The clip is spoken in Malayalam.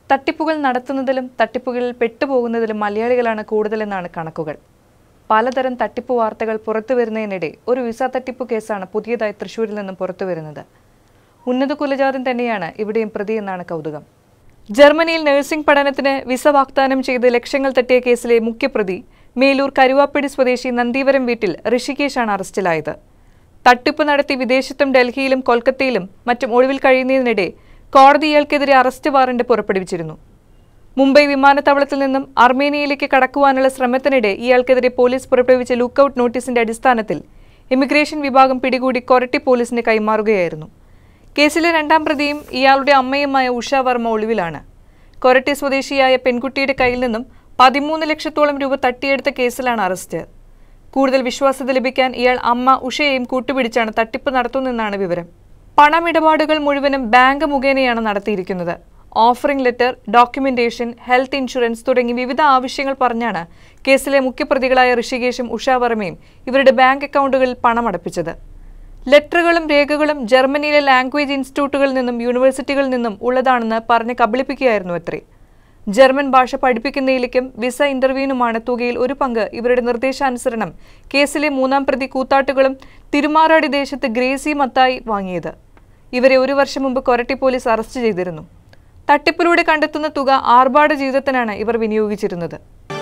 തട്ടിപ്പുകൾ നടത്തുന്നതിലും തട്ടിപ്പുകളിൽ പെട്ടുപോകുന്നതിലും മലയാളികളാണ് കൂടുതലെന്നാണ് കണക്കുകൾ പലതരം തട്ടിപ്പ് വാർത്തകൾ പുറത്തുവരുന്നതിനിടെ ഒരു വിസ തട്ടിപ്പ് കേസാണ് പുതിയതായി തൃശൂരിൽ നിന്നും പുറത്തുവരുന്നത് ഉന്നത കുലജാതൻ തന്നെയാണ് ഇവിടെയും പ്രതിയെന്നാണ് കൗതുകം ജർമ്മനിയിൽ നഴ്സിംഗ് പഠനത്തിന് വിസ വാഗ്ദാനം ചെയ്ത് ലക്ഷങ്ങൾ തട്ടിയ കേസിലെ മുഖ്യപ്രതി മേലൂർ കരുവാപ്പടി സ്വദേശി നന്ദീവരം വീട്ടിൽ ഋഷികേശാണ് അറസ്റ്റിലായത് തട്ടിപ്പ് നടത്തി വിദേശത്തും ഡൽഹിയിലും കൊൽക്കത്തയിലും മറ്റും ഒളിവിൽ കഴിയുന്നതിനിടെ കോടതി ഇയാൾക്കെതിരെ അറസ്റ്റ് വാറന്റ് പുറപ്പെടുവിച്ചിരുന്നു മുംബൈ വിമാനത്താവളത്തിൽ നിന്നും അർമേനിയയിലേക്ക് കടക്കുവാനുള്ള ശ്രമത്തിനിടെ ഇയാൾക്കെതിരെ പോലീസ് പുറപ്പെടുവിച്ച ലുക്കൌട്ട് നോട്ടീസിന്റെ അടിസ്ഥാനത്തിൽ ഇമിഗ്രേഷൻ വിഭാഗം പിടികൂടി കൊരട്ടി പോലീസിന് കൈമാറുകയായിരുന്നു കേസിലെ രണ്ടാം പ്രതിയും ഇയാളുടെ അമ്മയുമായ ഉഷ വർമ്മ ഒളിവിലാണ് കൊരട്ടി സ്വദേശിയായ പെൺകുട്ടിയുടെ കയ്യിൽ നിന്നും പതിമൂന്ന് ലക്ഷത്തോളം രൂപ തട്ടിയെടുത്ത കേസിലാണ് അറസ്റ്റ് കൂടുതൽ വിശ്വാസ്യത ലഭിക്കാൻ ഇയാൾ അമ്മ ഉഷയെയും കൂട്ടുപിടിച്ചാണ് തട്ടിപ്പ് നടത്തുന്നതെന്നാണ് വിവരം പണമിടപാടുകൾ മുഴുവനും ബാങ്ക് മുഖേനയാണ് നടത്തിയിരിക്കുന്നത് offering letter documentation health insurance തുടങ്ങി വിവിധ ആവശ്യങ്ങൾ പറഞ്ഞാണ് കേസിലെ മുഖ്യപ്രതികളായ ഋഷികേഷും ഉഷ വർമ്മയും ഇവരുടെ ബാങ്ക് അക്കൗണ്ടുകളിൽ പണമടപ്പിച്ചത് ലെറ്ററുകളും രേഖകളും ജർമ്മനിയിലെ ലാംഗ്വേജ് ഇൻസ്റ്റിറ്റ്യൂട്ടുകളിൽ നിന്നും യൂണിവേഴ്സിറ്റികളിൽ നിന്നും ഉള്ളതാണെന്ന് പറഞ്ഞ് കബളിപ്പിക്കുകയായിരുന്നു അത്രേ ജർമ്മൻ ഭാഷ പഠിപ്പിക്കുന്നതിലേക്കും വിസ ഇന്റർവ്യൂവിനുമാണ് തുകയിൽ ഒരു പങ്ക് ഇവരുടെ നിർദ്ദേശാനുസരണം കേസിലെ മൂന്നാം പ്രതി കൂത്താട്ടുകളും തിരുമാറാടി ദേശത്ത് ഗ്രേസി മത്തായി വാങ്ങിയത് ഇവരെ ഒരു വർഷം മുമ്പ് കൊരട്ടി പോലീസ് അറസ്റ്റ് ചെയ്തിരുന്നു തട്ടിപ്പിലൂടെ കണ്ടെത്തുന്ന തുക ആർഭാട ജീവിതത്തിനാണ് ഇവർ വിനിയോഗിച്ചിരുന്നത്